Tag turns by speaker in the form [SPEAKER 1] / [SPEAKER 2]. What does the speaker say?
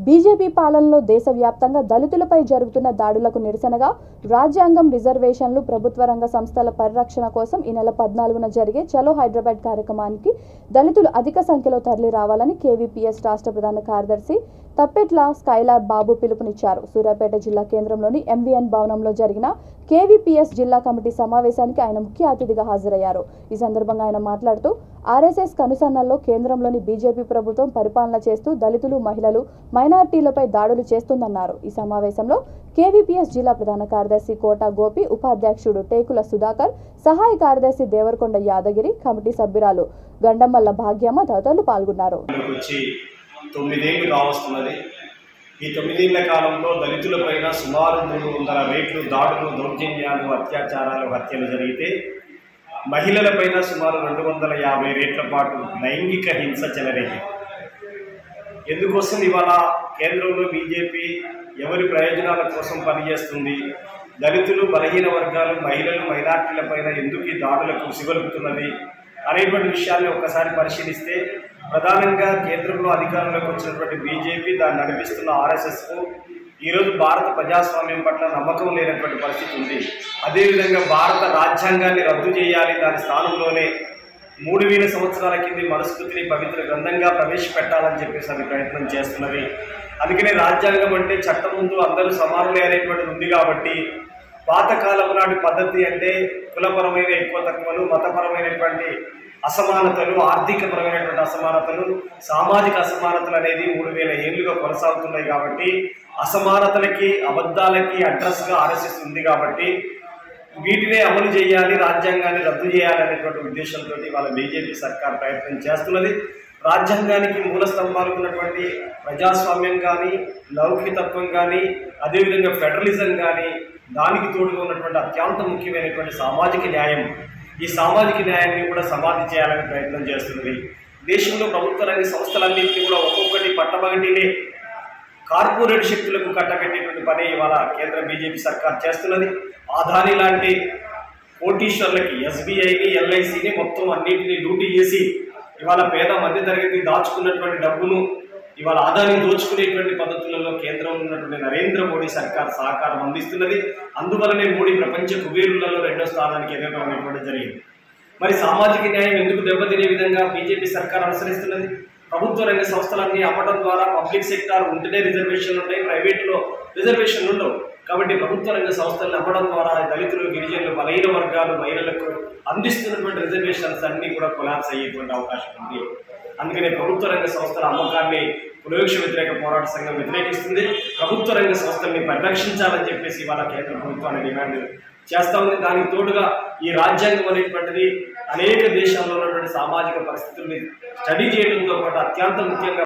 [SPEAKER 1] BJP పాలనలో దేశవ్యాప్తంగా దళితులపై జరుగుతున్న దాడులకు నిరసనగా రాజ్యాంగం రిజర్వేషన్లు ప్రభుత్వ రంగ సంస్థల పరిరక్షణ కోసం ఈ నెల పద్నాలుగున జరిగే చలో హైదరాబాద్ కార్యక్రమానికి దళితులు అధిక సంఖ్యలో తరలి రావాలని కేవీపీఎస్ రాష్ట్ర ప్రధాన కార్యదర్శి తప్పెట్ల స్కైలాబ్ బాబు పిలుపునిచ్చారు సూర్యాపేట జిల్లా కేంద్రంలోని ఎంవీఎన్ భవనంలో జరిగిన కేవీపీఎస్ జిల్లా కమిటీ సమావేశానికి ఆయన ముఖ్య అతిథిగా హాజరయ్యారు ఈ సందర్భంగా ఆయన మాట్లాడుతూ ఆర్ఎస్ఎస్ కనుసన్నల్లో కేంద్రంలోని బీజేపీ ప్రభుత్వం పరిపాలన చేస్తూ దళితులు మహిళలు మైనార్టీలపై దాడులు చేస్తుందన్నారు ఈ సమావేశంలో కేవీపీఎస్ జిల్లా ప్రధాన కార్యదర్శి కోట గోపి ఉపాధ్యక్షుడు టేకుల సుధాకర్ సహాయ కార్యదర్శి దేవరకొండ యాదగిరి కమిటీ సభ్యురాలు గండమల్ల భాగ్యమ్మ తదితరులు పాల్గొన్నారు
[SPEAKER 2] మనకు వచ్చి తొమ్మిదేళ్లు కావస్తున్నది ఈ తొమ్మిదేళ్ల కాలంలో దళితులపైన సుమారు మూడు వందల రేట్లు దాడులు దౌర్జన్యాలు అత్యాచారాలు హత్యలు జరిగితే మహిళలపైన సుమారు రెండు వందల యాభై రేట్ల పాటు లైంగిక హింస చెలరేగింది ఎందుకోసం ఇవాళ కేంద్రంలో బీజేపీ ఎవరి ప్రయోజనాల కోసం పనిచేస్తుంది దళితులు బలహీన వర్గాలు మహిళలు మైనార్టీలపైన ఎందుకు ఈ దాడులకు సిగొలుపుతున్నది అనేటువంటి విషయాన్ని ఒక్కసారి పరిశీలిస్తే ప్రధానంగా కేంద్రంలో అధికారంలోకి వచ్చినటువంటి బీజేపీ దాన్ని నడిపిస్తున్న ఆర్ఎస్ఎస్కు ఈరోజు భారత ప్రజాస్వామ్యం పట్ల నమ్మకం లేనటువంటి పరిస్థితి ఉంది అదేవిధంగా భారత రాజ్యాంగాన్ని రద్దు చేయాలి దాని స్థానంలోనే మూడు వేల సంవత్సరాల కింది మనుస్మృతిని పవిత్ర గ్రంథంగా ప్రవేశపెట్టాలని చెప్పేసి అది ప్రయత్నం చేస్తున్నది అందుకనే రాజ్యాంగం అంటే చట్టం ముందు అందరూ సమానులే అనేటువంటిది ఉంది కాబట్టి పాతకాలం నాటి పద్ధతి అంటే కులపరమైన ఎక్కువ తక్కువలు మతపరమైనటువంటి అసమానతలు ఆర్థికపరమైనటువంటి అసమానతలు సామాజిక అసమానతలు అనేది మూడు వేల ఏళ్ళుగా కొనసాగుతున్నాయి కాబట్టి అసమానతలకి అబద్ధాలకి అడ్రస్గా ఆర్ఎస్ఎస్ ఉంది కాబట్టి వీటినే అమలు చేయాలి రాజ్యాంగాన్ని రద్దు చేయాలి అనేటువంటి ఉద్దేశంతో వాళ్ళ బీజేపీ సర్కార్ ప్రయత్నం చేస్తున్నది రాజ్యాంగానికి మూల స్తంభాలు ఉన్నటువంటి ప్రజాస్వామ్యం కానీ లౌకికతత్వం కానీ అదేవిధంగా ఫెడరలిజం కానీ దానికి తోడుగా ఉన్నటువంటి అత్యంత ముఖ్యమైనటువంటి సామాజిక న్యాయం ఈ సామాజిక న్యాయాన్ని కూడా సమాధి చేయాలని ప్రయత్నం చేస్తున్నది దేశంలో ప్రభుత్వ రంగ సంస్థలన్నింటినీ కూడా ఒక్కొక్కటి పట్టబగటినే కార్పొరేట్ శక్తులకు కట్టబెట్టేటువంటి పని ఇవాళ కేంద్ర బీజేపీ సర్కార్ చేస్తున్నది ఆధాని లాంటి కోటీశ్వర్లకి ఎస్బీఐని ఎల్ఐసిని మొత్తం అన్నింటినీ డ్యూటీ చేసి ఇవాళ పేద మధ్యతరగతి దాచుకున్నటువంటి డబ్బును ఇవాళ ఆదాని దోచుకునేటువంటి పద్ధతులలో కేంద్రంలో ఉన్నటువంటి నరేంద్ర మోడీ సర్కార్ సహకారం అందిస్తున్నది అందువలనే మోడీ ప్రపంచ కుబేరులలో రెండో స్థానానికి ఎదగడం అనేటువంటి జరిగింది మరి సామాజిక న్యాయం ఎందుకు దెబ్బతినే విధంగా బీజేపీ సర్కార్ అనుసరిస్తున్నది ప్రభుత్వ రంగ సంస్థలన్నీ అమ్మడం ద్వారా పబ్లిక్ సెక్టార్ ఉంటేనే రిజర్వేషన్లు ఉంటాయి ప్రైవేట్లో రిజర్వేషన్లు ఉండవు కాబట్టి ప్రభుత్వ రంగ సంస్థలను అమ్మడం ద్వారా దళితులు గిరిజనులు బలహీన వర్గాలు మహిళలకు అందిస్తున్నటువంటి రిజర్వేషన్స్ అన్నీ కూడా కొలాప్స్ అయ్యేటువంటి అవకాశం ఉంది అందుకనే ప్రభుత్వ రంగ సంస్థల అమ్మకాన్ని పురోక్ష వ్యతిరేక పోరాట సంఘం వ్యతిరేకిస్తుంది ప్రభుత్వ రంగ సంస్థల్ని పరిరక్షించాలని చెప్పేసి ఇవాళ కేంద్ర ప్రభుత్వాన్ని డిమాండ్ చేస్తా ఉంది దానికి తోడుగా ఈ రాజ్యాంగం అనేటువంటిది అనేక దేశాల్లో ఉన్నటువంటి సామాజిక పరిస్థితుల్ని స్టడీ చేయడంతో పాటు అత్యంత ముఖ్యంగా